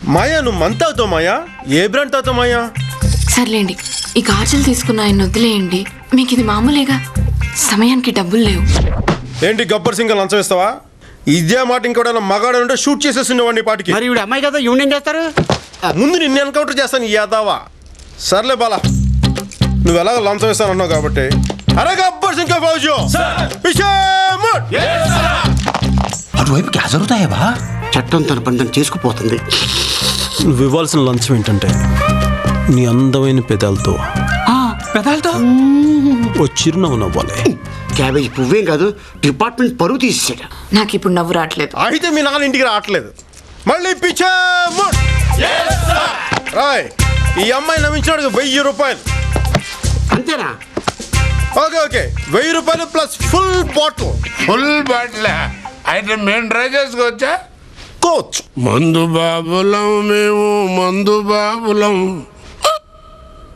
మాయా నువ్వు మంత్ అవుతావు మాయా ఏ బ్రాండ్ తాగుతావు మాయా సర్లేండి ఈ గాజులు తీసుకున్న ఆయన వదిలేయండి మీకు ఇది మామూలేగా సమయానికి డబ్బులు లేవు ఏంటి గబ్బర్ సింగ్ లంచం ఇస్తావా ఇదే మాట ఇంకోటి మగాడు ఉంటే షూట్ చేసేసిండేవాడిని ఈ పాటికి మరి ఈవిడ అమ్మాయి కదా ఈవిడ ఏం చేస్తారు ముందు నిన్ను ఎన్కౌంటర్ చేస్తాను ఈ యాదావా సర్లే బాలా నువ్వు ఎలాగ లంచం ఇస్తాను అన్నావు కాబట్టి అరే గబ్బర్ సింగ్ కా ఫౌజు పిషేమూట్! అటువైపు క్యా జరుగుతాయా బా చట్టం తన పని తను చేసుకుపోతుంది నువ్వు ఇవ్వాల్సిన లంచం ఏంటంటే నీ అందమైన పెదాలతో పెదాలతో ఓ చిరునవ్వు నవ్వాలి క్యాబేజీ పువ్వేం కాదు డిపార్ట్మెంట్ పరువు తీసేసాడు నాకు ఇప్పుడు నవ్వు రావట్లేదు అయితే మీ నాన్న ఇంటికి రావట్లేదు మళ్ళీ పిచ్చామూట్! రాయ్ ఈ అమ్మాయి నవ్వించినాడు వెయ్యి రూపాయలు అంతేనా ఓకే ఓకే వెయ్యి రూపాయలు plus full bottle full bottle అయితే మేము ట్రై చేసుకోవచ్చా కోచ్ మందు బాబులం మేము మందు బాబులం